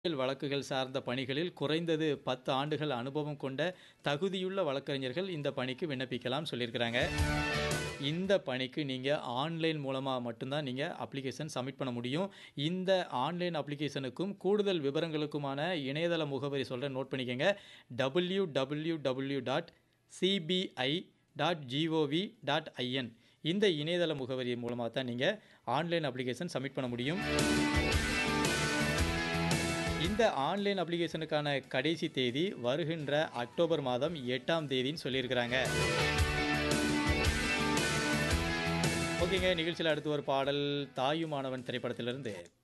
குற்றவியல் வழக்குகள் சார்ந்த பணிகளில் குறைந்தது பத்து ஆண்டுகள் அனுபவம் கொண்ட தகுதியுள்ள வழக்கறிஞர்கள் இந்த பணிக்கு விண்ணப்பிக்கலாம் சொல்லியிருக்கிறாங்க இந்த பணிக்கு நீங்கள் ஆன்லைன் மூலமாக மட்டும்தான் நீங்கள் அப்ளிகேஷன் சப்மிட் பண்ண முடியும் இந்த ஆன்லைன் அப்ளிகேஷனுக்கும் கூடுதல் விவரங்களுக்குமான இணையதள முகவரி சொல்கிறேன் நோட் பண்ணிக்கோங்க W W W dot CBI dot GOV dot IN இந்த இணையதள முகவரி மூலமாக தான் நீங்கள் ஆன்லைன் அப்ளிகேஷன் சப்மிட் பண்ண முடியும் இந்த ஆன்லைன் அப்ளிகேஷனுக்கான கடைசி தேதி வருகின்ற அக்டோபர் மாதம் எட்டாம் தேதின்னு சொல்லியிருக்கிறாங்க ஓகேங்க நிகழ்ச்சியில் அடுத்து ஒரு பாடல் தாயுமானவன் திரைப்படத்திலிருந்து